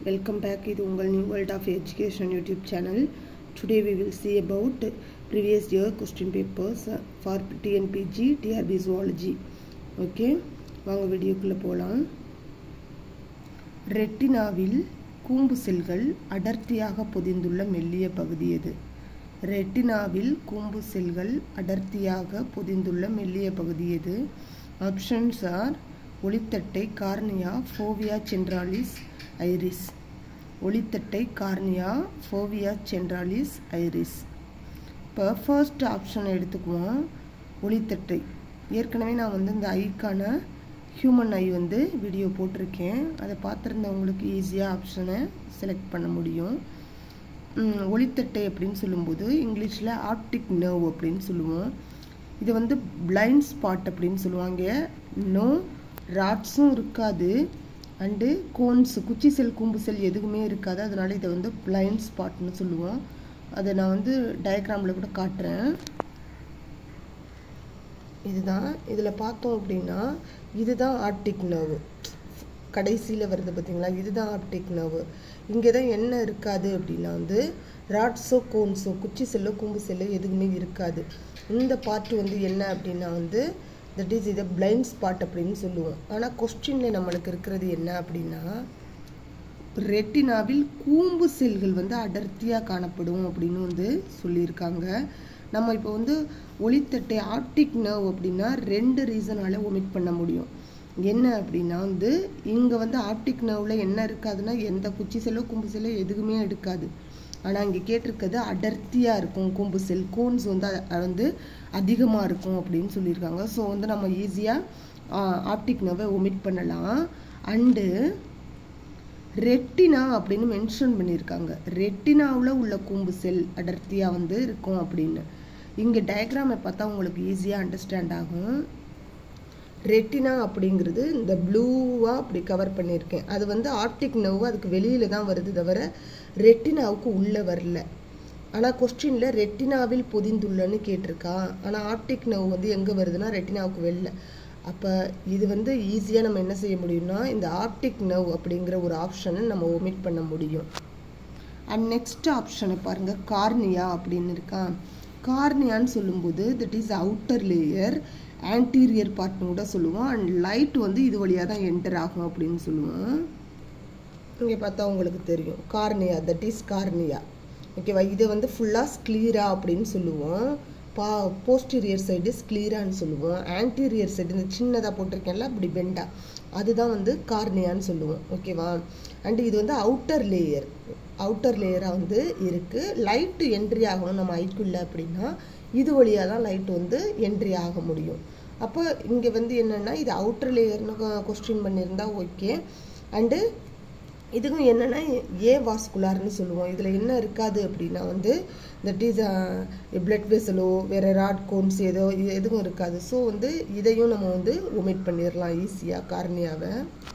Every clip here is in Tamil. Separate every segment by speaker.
Speaker 1: Welcome back இது உங்கள் New World of Education YouTube channel. Today we will see about previous year question papers for TNPG TRB Zoology. Okay, வாங்க வீடியோக்குள்ளே போகலாம் ரெட்டினாவில் கூம்பு செல்கள் அடர்த்தியாக பொதிந்துள்ள மெல்லிய பகுதி எது ரெட்டினாவில் கூம்பு செல்கள் அடர்த்தியாக பொதிந்துள்ள மெல்லிய பகுதி எது ஆப்ஷன்ஸ் ஆர் ஒளித்தட்டை கார்னியா ஃபோவியா சென்ட்ராலிஸ் ஐரிஸ் ஒளித்தட்டை கார்னியா ஃபோவியா சென்ட்ராலிஸ் ஐரிஸ் இப்போ ஃபர்ஸ்ட் ஆப்ஷன் எடுத்துக்குவோம் ஒளித்தட்டை ஏற்கனவே நான் வந்து இந்த ஐக்கான ஹியூமன் ஐ வந்து வீடியோ போட்டிருக்கேன் அதை பார்த்துருந்தவங்களுக்கு ஈஸியாக ஆப்ஷனை செலக்ட் பண்ண முடியும் ஒளித்தட்டை அப்படின்னு சொல்லும்போது இங்கிலீஷில் ஆப்டிக் நர்வ் அப்படின்னு சொல்லுவோம் இது வந்து பிளைண்ட் ஸ்பாட் அப்படின்னு சொல்லுவாங்க நோ ராட்ஸும் இருக்காது அண்டு கோன்ஸ் குச்சி செல் கூம்பு செல் எதுவுமே இருக்காது அதனால இதை வந்து பிளைண்ட் ஸ்பாட்னு சொல்லுவோம் அதை நான் வந்து டயக்ராமில் கூட காட்டுறேன் இதுதான் இதில் பார்த்தோம் அப்படின்னா இதுதான் ஆப்டிக் நர்வு கடைசியில் வருது பார்த்தீங்களா இதுதான் ஆப்டிக் நர்வு இங்கே தான் என்ன இருக்காது அப்படின்னா வந்து ராட்ஸோ கோன்ஸோ குச்சி செல்லோ கூம்பு செல்லோ எதுவுமே இருக்காது இந்த பார்ட்டு வந்து என்ன அப்படின்னா வந்து தட் இஸ் இதை பிளைண்ட் ஸ்பாட் அப்படின்னு சொல்லுவோம் ஆனால் கொஸ்டினில் நம்மளுக்கு இருக்கிறது என்ன அப்படின்னா ரெட்டினாவில் கூம்பு செல்கள் வந்து அடர்த்தியாக காணப்படும் அப்படின்னு வந்து சொல்லியிருக்காங்க நம்ம இப்போ வந்து ஒளித்தட்டை ஆப்டிக் நர்வ் அப்படின்னா ரெண்டு ரீசனால ஒமிட் பண்ண முடியும் என்ன அப்படின்னா வந்து இங்கே வந்து ஆப்டிக் நர்வில் என்ன இருக்காதுன்னா எந்த குச்சி செல்லோ கூம்பு செல்லோ எதுவுமே எடுக்காது ஆனால் இங்கே கேட்டிருக்கிறது அடர்த்தியாக இருக்கும் கூம்பு செல் கோன்ஸ் வந்து வந்து அதிகமாக இருக்கும் அப்படின்னு சொல்லியிருக்காங்க ஸோ வந்து நம்ம ஈஸியாக ஆப்டிக் நர்வை ஒமிட் பண்ணலாம் அண்டு ரெட்டினா அப்படின்னு மென்ஷன் பண்ணியிருக்காங்க ரெட்டினாவில் உள்ள கூம்பு செல் அடர்த்தியாக வந்து இருக்கும் அப்படின்னு இங்கே டயக்ராமை பார்த்தா உங்களுக்கு ஈஸியாக அண்டர்ஸ்டாண்ட் ஆகும் ரெட்டினா அப்படிங்கிறது இந்த ப்ளூவாக அப்படி கவர் பண்ணியிருக்கேன் அது வந்து ஆப்டிக் நர்வு அதுக்கு வெளியில் தான் வருது தவிர ரெட்டினாவுக்கு உள்ளே வரல ஆனால் கொஸ்டினில் ரெட்டினாவில் பொதிந்துள்ளன்னு கேட்டிருக்கா ஆனால் ஆப்டிக் நர்வ் வந்து எங்கே வருதுன்னா ரெட்டினாவுக்கு வெளில அப்போ இது வந்து ஈஸியாக நம்ம என்ன செய்ய முடியும்னா இந்த ஆப்டிக் நர்வ் அப்படிங்கிற ஒரு ஆப்ஷனை நம்ம ஒமிட் பண்ண முடியும் அண்ட் நெக்ஸ்ட் ஆப்ஷனை பாருங்கள் கார்னியா அப்படின்னு இருக்கா கார்னியான்னு சொல்லும்போது that is outer layer anterior பார்ட்னு கூட சொல்லுவோம் அண்ட் லைட் வந்து இது வழியாக தான் என்டர் ஆகும் அப்படின்னு சொல்லுவோம் இங்கே பார்த்தா உங்களுக்கு தெரியும் கார்னியா தட் இஸ் கார்னியா ஓகேவா இது வந்து ஃபுல்லாக ஸ்க்ளீரா அப்படின்னு சொல்லுவோம் பா போஸ்டீரியர் சைடு ஸ்க்ளீரான்னு சொல்லுவோம் ஆன்டீரியர் சைடு இந்த சின்னதாக போட்டிருக்கேன்ல அப்படி பெண்டா அதுதான் வந்து கார்னியான்னு சொல்லுவோம் ஓகேவா அண்டு இது வந்து அவுட்டர் லேயர் அவுட்டர் லேயராக வந்து இருக்குது லைட்டு என்ட்ரி ஆகணும் நம்ம ஐக்குள்ள அப்படின்னா இது வழியாக தான் லைட் வந்து என்ட்ரி ஆக முடியும் அப்போ இங்கே வந்து என்னென்னா இது அவுட்டர் லேயர்னு கொஸ்டின் பண்ணியிருந்தா ஓகே அண்டு இதுக்கும் என்னென்னா ஏ வாஸ்குலார்னு சொல்லுவோம் இதில் என்ன இருக்காது அப்படின்னா வந்து தட் இஸ் பிளட் வெசலோ வேறு ராட் கோன்ஸ் ஏதோ இது எதுவும் இருக்காது ஸோ வந்து இதையும் நம்ம வந்து ஒமிட் பண்ணிடலாம் ஈஸியாக கார்னியாவை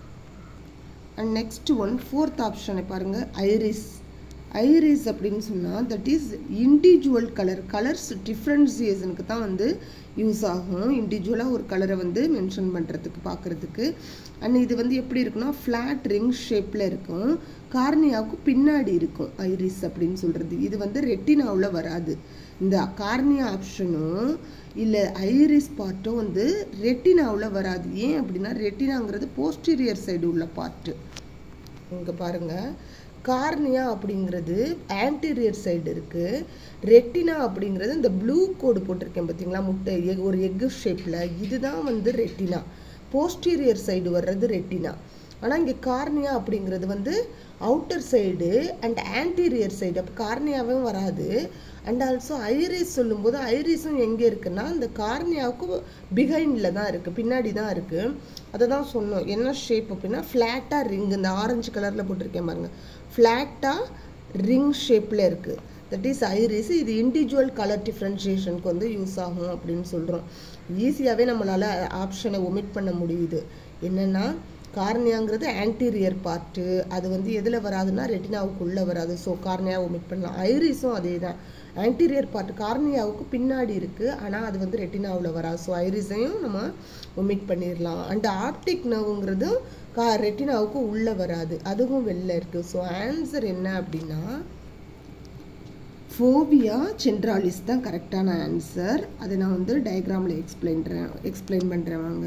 Speaker 1: அண்ட் நெக்ஸ்ட் ஒன் ஃபோர்த் ஆப்ஷனை பாருங்கள் ஐரிஸ் ஐரிஸ் அப்படின்னு சொன்னால் that is individual colour colours டிஃப்ரென்சியேஷனுக்கு தான் வந்து யூஸ் ஆகும் இண்டிவிஜுவலாக ஒரு கலரை வந்து மென்ஷன் பண்ணுறதுக்கு பார்க்குறதுக்கு அண்ட் இது வந்து எப்படி இருக்குன்னா ஃப்ளாட் ரிங் ஷேப்பில் இருக்கும் கார்னியாவுக்கு பின்னாடி இருக்கும் ஐரிஸ் அப்படின்னு சொல்கிறது இது வந்து ரெட்டினாவில் வராது இந்த கார்னியா ஆப்ஷனும் இல்லை ஐரிஸ் பார்ட்டும் வந்து ரெட்டினாவில் வராது ஏன் அப்படின்னா ரெட்டினாங்கிறது போஸ்டீரியர் சைடு உள்ள பார்ட்டு இங்கே பாருங்கள் கார்னியா அப்படிங்கிறது ஆன்டீரியர் சைடு இருக்குது ரெட்டினா அப்படிங்கிறது இந்த ப்ளூ கோடு போட்டிருக்கேன் பார்த்தீங்களா முட்டை எக் ஒரு எக்கு ஷேப்பில் இதுதான் வந்து ரெட்டினா போஸ்டீரியர் சைடு வர்றது ரெட்டினா ஆனால் இங்கே கார்னியா அப்படிங்கிறது வந்து outer side and anterior side அப்போ கார்னியாவும் வராது அண்ட் ஆல்சோ ஐரிஸ் சொல்லும்போது ஐரிஸும் எங்கே இருக்குன்னா இந்த கார்னியாவுக்கு பிஹைண்டில் தான் இருக்குது பின்னாடி தான் இருக்குது அதை தான் சொன்னோம் என்ன ஷேப் அப்படின்னா ஃப்ளாட்டாக ரிங் இந்த ஆரஞ்சு கலரில் போட்டிருக்கேன் பாருங்கள் ஃப்ளாட்டாக ரிங் ஷேப்பில் இருக்குது தட் இஸ் ஐரிஸ் இது இண்டிவிஜுவல் கலர் டிஃப்ரென்ஷியேஷனுக்கு வந்து யூஸ் ஆகும் அப்படின்னு சொல்கிறோம் ஈஸியாகவே நம்மளால் ஆப்ஷனை ஒமிட் பண்ண முடியுது என்னென்னா கார்னியாங்கிறது ஆன்டீரியர் பார்ட்டு அது வந்து எதில் வராதுன்னா ரெட்டினாவுக்குள்ளே வராது ஸோ கார்னியா ஒமிட் பண்ணலாம் ஐரிஸும் அதே தான் ஆன்டீரியர் பார்ட் கார்னியாவுக்கு பின்னாடி இருக்குது ஆனால் அது வந்து ரெட்டினாவில் வராது ஸோ ஐரிஸையும் நம்ம ஒமிட் பண்ணிடலாம் அண்ட் ஆப்டிக் நர்வுங்கிறதும் கா ரெட்டினாவுக்கு உள்ளே வராது அதுவும் வெளில இருக்குது ஸோ ஆன்சர் என்ன அப்படின்னா ஃபோபியா சென்ட்ராலிஸ் தான் கரெக்டான ஆன்சர் அதை நான் வந்து டயக்ராமில் எக்ஸ்பிளைன் எக்ஸ்பிளைன் பண்ணுறேன் வாங்க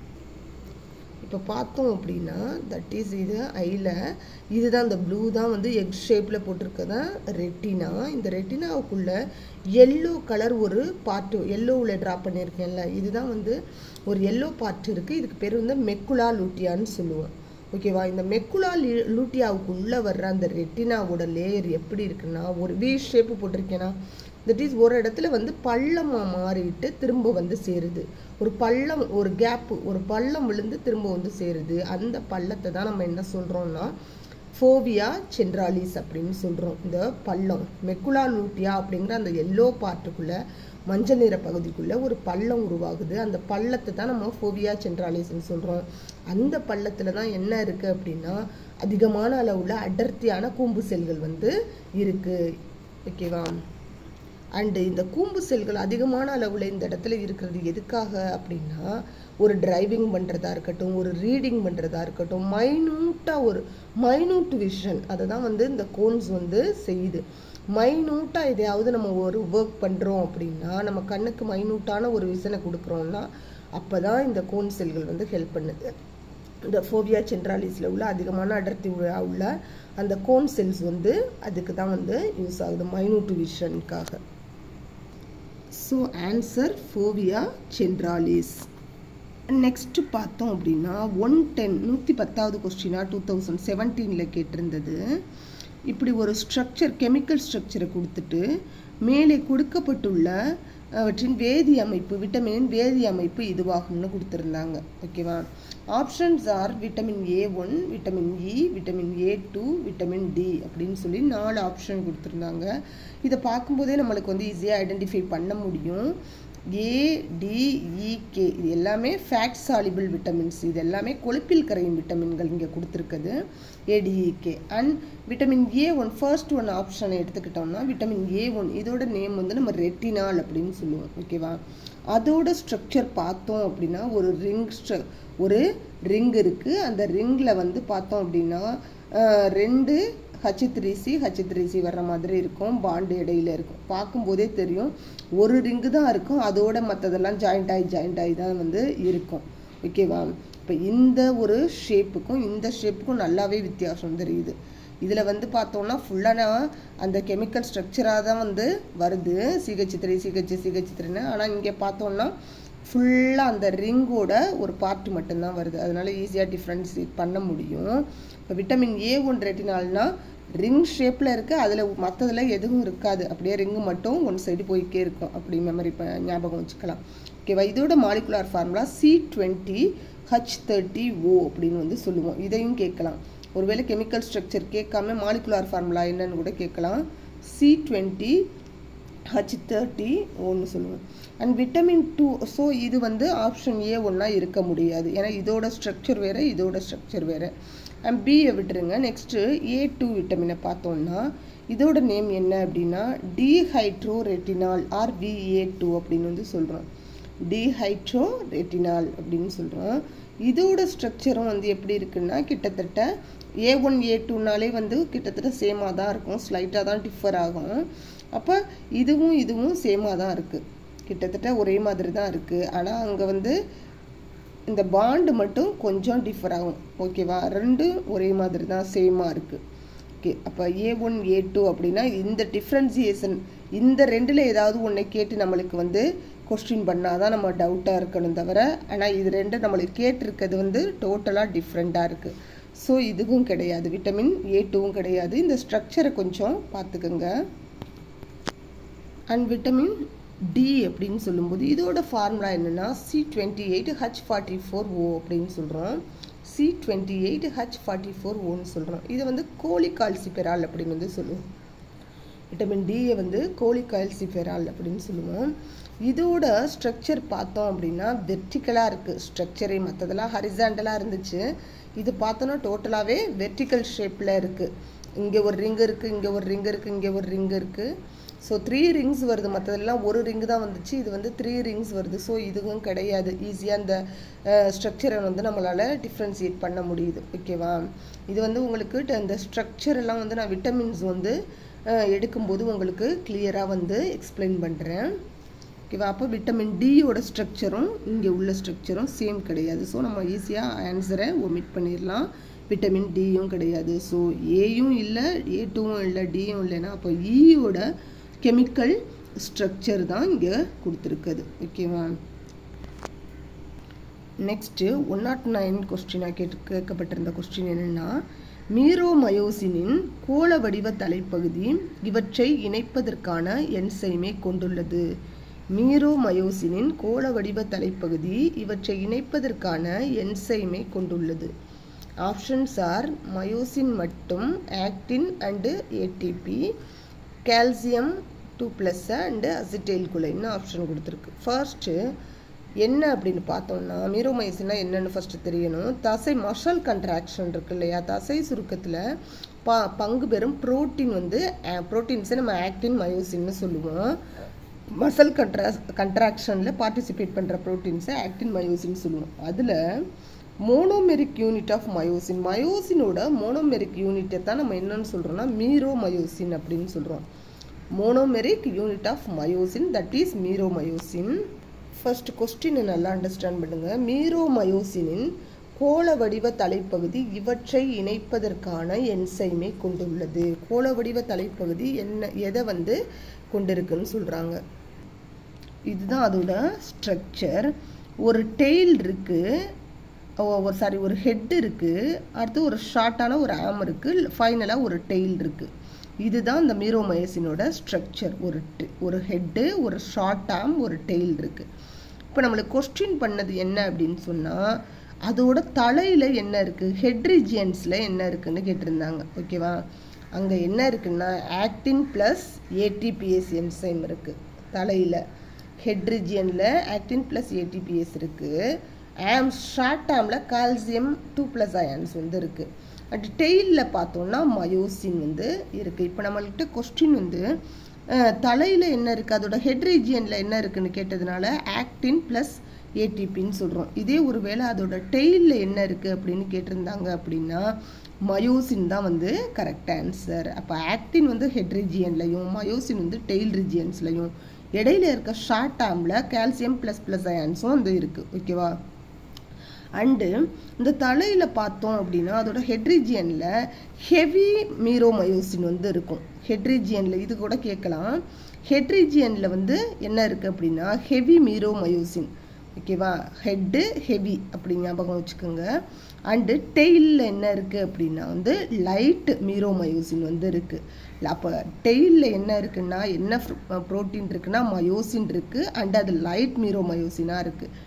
Speaker 1: இப்போ பார்த்தோம் அப்படின்னா தட் இஸ் இது ஐயில் இதுதான் இந்த ப்ளூ தான் வந்து எக் ஷேப்பில் போட்டிருக்கதான் ரெட்டினா இந்த ரெட்டினாவுக்குள்ள எல்லோ கலர் ஒரு பார்ட்டு எல்லோவில் ட்ரா பண்ணியிருக்கேன்ல இதுதான் வந்து ஒரு எல்லோ பார்ட் இருக்குது இதுக்கு பேர் வந்து மெக்குலா லூட்டியான்னு சொல்லுவோம் ஓகேவா இந்த மெக்குலா லூட்டியாவுக்கு உள்ளே வர்ற அந்த ரெட்டினாவோட லேயர் எப்படி இருக்குன்னா ஒரு வி ஷேப்பு போட்டிருக்கேன்னா தட் இஸ் ஒரு இடத்துல வந்து பள்ளமாக மாறிட்டு திரும்ப வந்து சேருது ஒரு பள்ளம் ஒரு கேப்பு ஒரு பள்ளம் விழுந்து திரும்ப வந்து சேருது அந்த பள்ளத்தை தான் நம்ம என்ன சொல்கிறோம்னா ஃபோபியா சென்ட்ராலிஸ் அப்படின்னு சொல்கிறோம் இந்த பள்ளம் மெக்குலா லூட்டியா அப்படிங்கிற அந்த எல்லோ பார்ட்டுக்குள்ளே மஞ்சள் நிற பகுதிக்குள்ளே ஒரு பள்ளம் உருவாகுது அந்த பள்ளத்தை தான் நம்ம ஃபோபியா சென்ட்ராலிஸ்ன்னு சொல்கிறோம் அந்த பள்ளத்தில் தான் என்ன இருக்குது அப்படின்னா அதிகமான அளவுள்ள அடர்த்தியான கூம்பு செல்கள் வந்து இருக்குது ஓகேவா அண்டு இந்த கூம்பு செல்கள் அதிகமான அளவில் இந்த இடத்துல இருக்கிறது எதுக்காக அப்படின்னா ஒரு டிரைவிங் பண்ணுறதா இருக்கட்டும் ஒரு ரீடிங் பண்ணுறதா இருக்கட்டும் மைனூட்டாக ஒரு மைனூட் விஷன் அதை தான் வந்து இந்த கோன்ஸ் வந்து செய்யுது மைனூட்டாக எதையாவது நம்ம ஒரு ஒர்க் பண்ணுறோம் அப்படின்னா நம்ம கண்ணுக்கு மைனூட்டான ஒரு விஷனை கொடுக்குறோம்னா அப்போ தான் இந்த கோன் செல்கள் வந்து ஹெல்ப் பண்ணுது இந்த ஃபோபியா சென்ட்ராலிஸில் உள்ள அதிகமான அடர்த்தி உள்ள அந்த கோன் செல்ஸ் வந்து அதுக்கு தான் வந்து யூஸ் ஆகுது மைனூட் விஷனுக்காக so answer fovea centralis next பார்த்தோம் அப்படின்னா ஒன் டென் நூற்றி பத்தாவது கொஸ்டினா டூ தௌசண்ட் செவன்டீனில் கேட்டிருந்தது இப்படி ஒரு ஸ்ட்ரக்சர் கெமிக்கல் ஸ்ட்ரக்சரை கொடுத்துட்டு மேலே கொடுக்கப்பட்டுள்ள அவற்றின் வேதி அமைப்பு விட்டமினின் வேதி அமைப்பு இதுவாகும்னு கொடுத்துருந்தாங்க ஓகேவா options are vitamin A one vitamin E vitamin A two vitamin D அப்படின்னு சொல்லி நாலு ஆப்ஷன் கொடுத்துருந்தாங்க இதை பார்க்கும்போதே நம்மளுக்கு வந்து ஈஸியாக ஐடென்டிஃபை பண்ண முடியும் ஏடிஇகே இது எல்லாமே ஃபேட் சாலிபிள் விட்டமின்ஸ் இது எல்லாமே கொழுப்பில் கரையும் விட்டமின்கள் இங்கே கொடுத்துருக்குது ADEK and vitamin A one first one ஆப்ஷனை எடுத்துக்கிட்டோம்னா விட்டமின் ஏ ஒன் இதோட நேம் வந்து நம்ம ரெட்டினால் அப்படின்னு சொல்லுவோம் ஓகேவா அதோட ஸ்ட்ரக்சர் பார்த்தோம் அப்படின்னா ஒரு ரிங் ஒரு ரிங் இருக்குது அந்த ரிங்கில் வந்து பார்த்தோம் அப்படின்னா ரெண்டு H three C H three C வர்ற மாதிரி இருக்கும் பாண்டு இடையில இருக்கும் பார்க்கும்போதே தெரியும் ஒரு ரிங்கு தான் இருக்கும் அதோட மற்றதெல்லாம் ஜாயிண்ட் ஆகி ஜாயிண்ட் ஆகி தான் வந்து இருக்கும் ஓகேவா இப்போ இந்த ஒரு ஷேப்புக்கும் இந்த ஷேப்புக்கும் நல்லாவே வித்தியாசம் தெரியுது இதில் வந்து பார்த்தோம்னா ஃபுல்லான அந்த கெமிக்கல் ஸ்ட்ரக்சராக தான் வந்து வருது சிஹெச் த்ரீ சிஹெச் சிஹெச் த்ரீன்னு ஆனால் இங்கே பார்த்தோம்னா ஃபுல்லாக அந்த ரிங்கோட ஒரு பார்ட் மட்டும்தான் வருது அதனால ஈஸியாக டிஃப்ரென்ஷியேட் பண்ண முடியும் இப்போ விட்டமின் ஏ ஒன் ரெட்டினால்னா ரிங் ஷேப்பில் இருக்குது அதில் மற்றதில் எதுவும் இருக்காது அப்படியே ரிங்கு மட்டும் ஒன் சைடு போய்க்கே இருக்கும் அப்படி மெமரி ஞாபகம் வச்சுக்கலாம் ஓகேவா இதோட molecular formula C twenty H thirty O அப்படின்னு வந்து சொல்லுவோம் இதையும் கேட்கலாம் ஒருவேளை கெமிக்கல் ஸ்ட்ரக்சர் கேட்காம மாலிகுலார் ஃபார்முலா என்னன்னு கூட கேட்கலாம் சி டுவெண்ட்டி ஹச் தேர்ட்டி ஒன்று சொல்லுவோம் அண்ட் விட்டமின் டூ ஸோ இது வந்து ஆப்ஷன் ஏ ஒன்றா இருக்க முடியாது ஏன்னா இதோட ஸ்ட்ரக்சர் வேறு இதோட ஸ்ட்ரக்சர் வேறு அண்ட் பியை விட்டுருங்க நெக்ஸ்ட்டு ஏ டூ விட்டமினை பார்த்தோம்னா இதோட நேம் என்ன அப்படின்னா dehydroretinol or VA two அப்படின்னு வந்து சொல்கிறோம் டிஹைட்ரோ ரெட்டினால் அப்படின்னு சொல்கிறோம் இதோட ஸ்ட்ரக்சரும் வந்து எப்படி இருக்குன்னா கிட்டத்தட்ட ஏ ஒன் ஏ டூனாலே வந்து கிட்டத்தட்ட சேமாக தான் இருக்கும் ஸ்லைட்டாக தான் டிஃபர் ஆகும் அப்போ இதுவும் இதுவும் சேமாக தான் இருக்குது கிட்டத்தட்ட ஒரே மாதிரி தான் இருக்குது ஆனால் அங்கே வந்து இந்த பாண்டு மட்டும் கொஞ்சம் டிஃபர் ஆகும் ஓகேவா ரெண்டும் ஒரே மாதிரி தான் சேமாக இருக்குது ஓகே அப்போ ஏ ஒன் ஏ டூ அப்படின்னா இந்த டிஃப்ரென்சியேஷன் இந்த ரெண்டில் ஏதாவது ஒன்றை கேட்டு நம்மளுக்கு வந்து கொஸ்டின் பண்ணால் தான் நம்ம டவுட்டாக இருக்கணும் தவிர ஆனால் இது ரெண்டு நம்மளுக்கு கேட்டிருக்கிறது வந்து டோட்டலாக டிஃப்ரெண்ட்டாக இருக்குது ஸோ இதுவும் கிடையாது விட்டமின் ஏ டூவும் கிடையாது இந்த ஸ்ட்ரக்சரை கொஞ்சம் பார்த்துக்குங்க அண்ட் விட்டமின் டி அப்படின்னு சொல்லும்போது இதோட ஃபார்முலா என்னென்னா C twenty eight H forty four O அப்படின்னு சொல்கிறோம் C twenty eight H forty four ஓன்னு சொல்கிறோம் இதை வந்து கோழி கால்சிபெரால் அப்படின்னு வந்து சொல்லுவோம் விட்டமின் டியை வந்து கோழி கால்சிபெரால் அப்படின்னு சொல்லுவோம் இதோட ஸ்ட்ரக்சர் பார்த்தோம் அப்படின்னா வெர்டிக்கலாக இருக்குது ஸ்ட்ரக்சரே மற்றதெல்லாம் ஹரிசாண்டலாக இருந்துச்சு இது பார்த்தோன்னா டோட்டலாகவே வெர்டிக்கல் ஷேப்பில் இருக்குது இங்கே ஒரு ரிங் இருக்குது இங்கே ஒரு ரிங் இருக்குது இங்கே ஒரு ரிங் இருக்குது ஸோ த்ரீ ரிங்ஸ் வருது மற்றதெல்லாம் ஒரு ரிங் தான் வந்துச்சு இது வந்து த்ரீ ரிங்ஸ் வருது ஸோ இதுவும் கிடையாது ஈஸியாக அந்த ஸ்ட்ரக்சரை வந்து நம்மளால் டிஃப்ரென்சியேட் பண்ண முடியுது ஓகேவா இது வந்து உங்களுக்கு ட- இந்த ஸ்ட்ரக்சர் எல்லாம் வந்து நான் விட்டமின்ஸ் வந்து அஹ், எடுக்கும்போது உங்களுக்கு கிளியராக வந்து எக்ஸ்பிளைன் பண்ணுறேன் ஓகேவா அப்போ விட்டமின் டியோட ஸ்ட்ரக்சரும் இங்கே உள்ள ஸ்ட்ரக்சரும் சேம் கிடையாது ஸோ நம்ம ஈஸியாக ஆன்சரை ஒமிட் பண்ணிடலாம் விட்டமின் டியும் கிடையாது ஸோ ஏயும் இல்லை ஏ டூவும் இல்லை டியும் இல்லைன்னா அப்போ ஈயோட கெமிக்கல் ஸ்ட்ரக்சர் தான் இங்கே கொடுத்துருக்குது ஓகேவா நெக்ஸ்ட்டு ஒன் நாட் நைன் கொஸ்டினாக கேட்டு கேட்கப்பட்டிருந்த கொஸ்டின் என்னென்னா மீரோமயோசினின் கோள வடிவ தலைப்பகுதி இவற்றை இணைப்பதற்கான என்சைமை கொண்டுள்ளது மீரோமயோசினின் கோள வடிவ தலைப்பகுதி இவற்றை இணைப்பதற்கான என்சைமை கொண்டுள்ளது ஆப்ஷன்ஸ் ஆர் மயோசின் மட்டும் actin and ATP calcium two plus and acetyl குலைன்னு ஆப்ஷன் கொடுத்துருக்கு ஃபர்ஸ்ட்டு என்ன அப்படின்னு பார்த்தோம்னா மீரோமைசினா என்னன்னு ஃபர்ஸ்ட் தெரியணும் தசை மஷல் கண்ட்ராக்ஷன் இருக்கு இல்லையா தசை சுருக்கத்தில் ப பங்கு பெறும் புரோட்டீன் வந்து ப்ரோட்டீன்ஸை நம்ம ஆக்டின் மயோசின்னு சொல்லுவோம் மசல் கண்ட்ரா கண்ட்ராக்ஷனில் பார்ட்டிசிபேட் பண்ணுற ப்ரோட்டீன்ஸை ஆக்டின் மயோசின்னு சொல்லுவோம் அதில் மோனோமெரிக் யூனிட் ஆஃப் மயோசின் மயோசினோட மோனோமெரிக் யூனிட்டை தான் நம்ம என்னன்னு சொல்கிறோம்னா மீரோ மயோசின் அப்படின்னு சொல்கிறோம் monomeric unit of myosin that is meromyosin first கொஸ்டினை நல்லா அண்டர்ஸ்டாண்ட் பண்ணுங்க மீரோ மயோசினின் கோள வடிவ தலைப்பகுதி இவற்றை இணைப்பதற்கான என்சைமை கொண்டுள்ளது கோள வடிவ தலைப்பகுதி என்ன எதை வந்து கொண்டிருக்குன்னு சொல்கிறாங்க இதுதான் அதோட ஸ்ட்ரக்சர் ஒரு டெய்ல் இருக்கு ஓ- ஒரு சாரி ஒரு ஹெட் இருக்கு அடுத்து ஒரு ஷார்ட்டான ஒரு ஆம் இருக்கு ஃபைனலாக ஒரு டெய்ல் இருக்கு இதுதான் இந்த மீரோமயசினோட ஸ்ட்ரக்சர் ஒரு ட- ஒரு ஹெட்டு ஒரு ஷார்ட் ஆம் ஒரு டெய்ல் இருக்கு இப்போ நம்மளுக்கு கொஸ்டின் பண்ணது என்ன அப்படின்னு சொன்னால் அதோட தலையில் என்ன இருக்குது ஹெட் ரீஜியன்ஸில் என்ன இருக்குன்னு கேட்டிருந்தாங்க ஓகேவா அங்கே என்ன இருக்குன்னா ஆக்டின் ப்ளஸ் ஏடிபிஎஸ் என்சைம் இருக்குது தலையில் ஹெட் ரீஜியனில் ஆக்டின் ப்ளஸ் ஏடிபிஎஸ் இருக்குது ஆம் ஷார்ட் ஆமில் கால்சியம் டூ ப்ளஸ் அயான்ஸ் வந்து இருக்குது அண்ட் டெய்லில் பார்த்தோம்னா மயோசின் வந்து இருக்குது இப்போ நம்மள்கிட்ட கொஸ்டின் வந்து தலையில் என்ன இருக்குது அதோட ஹெட் ரீஜியனில் என்ன இருக்குன்னு கேட்டதுனால ஆக்டின் ப்ளஸ் ஏடிபின்னு சொல்கிறோம் இதே ஒருவேளை அதோட டெய்லில் என்ன இருக்குது அப்படின்னு கேட்டிருந்தாங்க அப்படின்னா மயோசின் தான் வந்து கரெக்ட் ஆன்சர் அப்போ ஆக்டின் வந்து ஹெட் ரீஜியன்லையும் மயோசின் வந்து டெய்ல் ரீஜியன்ஸ்லையும் இடையில இருக்க ஷார்ட் ஆர்மில் கால்சியம் ப்ளஸ் ப்ளஸ் அயான்ஸும் வந்து இருக்குது ஓகேவா அண்டு இந்த தலையில் பார்த்தோம் அப்படின்னா அதோட ஹெட்ரிஜியனில் ஹெவி மீரோமயோசின் வந்து இருக்கும் ஹெட்ரிஜியனில் இது கூட கேட்கலாம் ஹெட்ரிஜியனில் வந்து என்ன இருக்குது அப்படின்னா ஹெவி மீரோமயோசின் ஓகேவா ஹெட்டு ஹெவி அப்படி ஞாபகம் வச்சுக்கோங்க அண்டு டெய்லில் என்ன இருக்குது அப்படின்னா வந்து லைட் மீரோமயோசின் வந்து இருக்குது அப்போ டெய்லில் என்ன இருக்குன்னா என்ன ப்ரோட்டீன் இருக்குன்னா மயோசின் இருக்குது அண்ட் அது லைட் மீரோமயோசினாக இருக்குது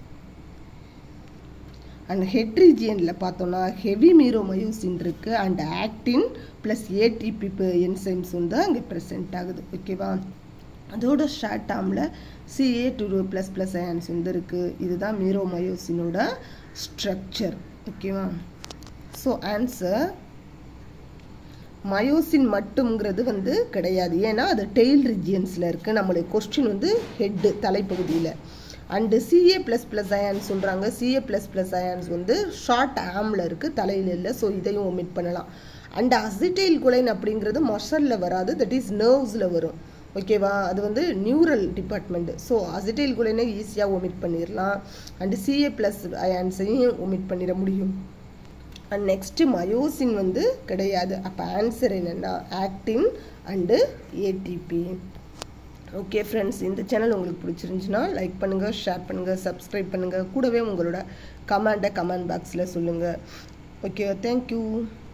Speaker 1: அண்ட் ஹெட் ரீஜியனில் பார்த்தோம்னா ஹெவி மீரோமயோசின் இருக்குது and actin plus ATP enzymes வந்து அங்கே ப்ரெசென்ட் ஆகுது ஓகேவா அதோட ஷார்ட் டேர்மில் CA two plus plus ions வந்து இருக்குது இதுதான் மீரோமயோசினோட ஸ்ட்ரக்சர் ஓகேவா ஸோ ஆன்சர் மயோசின் மட்டும்ங்கிறது வந்து கிடையாது ஏன்னா அது டெய்ல் ரிஜியன்ஸில் இருக்குது நம்மளுடைய கொஸ்டின் வந்து ஹெட்டு தலைப்பகுதியில் and CA plus plus ions சொல்கிறாங்க சிஏ ப்ளஸ் ப்ளஸ் அயான்ஸ் வந்து ஷார்ட் ஆமில் இருக்குது தலையில் இல்லை ஸோ இதையும் ஒமிட் பண்ணலாம் அண்ட் அசிட்டைல் குலைன் அப்படிங்கிறது மஷலில் வராது தட் இஸ் நர்வ்ஸில் வரும் ஓகேவா அது வந்து நியூரல் டிபார்ட்மெண்ட் ஸோ அசிட்டைல் குலைனை ஈஸியாக ஒமிட் பண்ணிடலாம் அண்டு சிஏ ப்ளஸ் அயான்ஸையும் ஒமிட் பண்ணிட முடியும் அண்ட் நெக்ஸ்ட்டு மயோசின் வந்து கிடையாது அப்போ ஆன்சர் என்னென்னா actin and ATP okay friends இந்த சேனல் உங்களுக்கு பிடிச்சிருந்துச்சுன்னா லைக் பண்ணுங்கள் ஷேர் பண்ணுங்கள் சப்ஸ்கிரைப் பண்ணுங்கள் கூடவே உங்களோட கமெண்ட்டை கமெண்ட் பாக்ஸில் சொல்லுங்கள் ஓகே தேங்க்யூ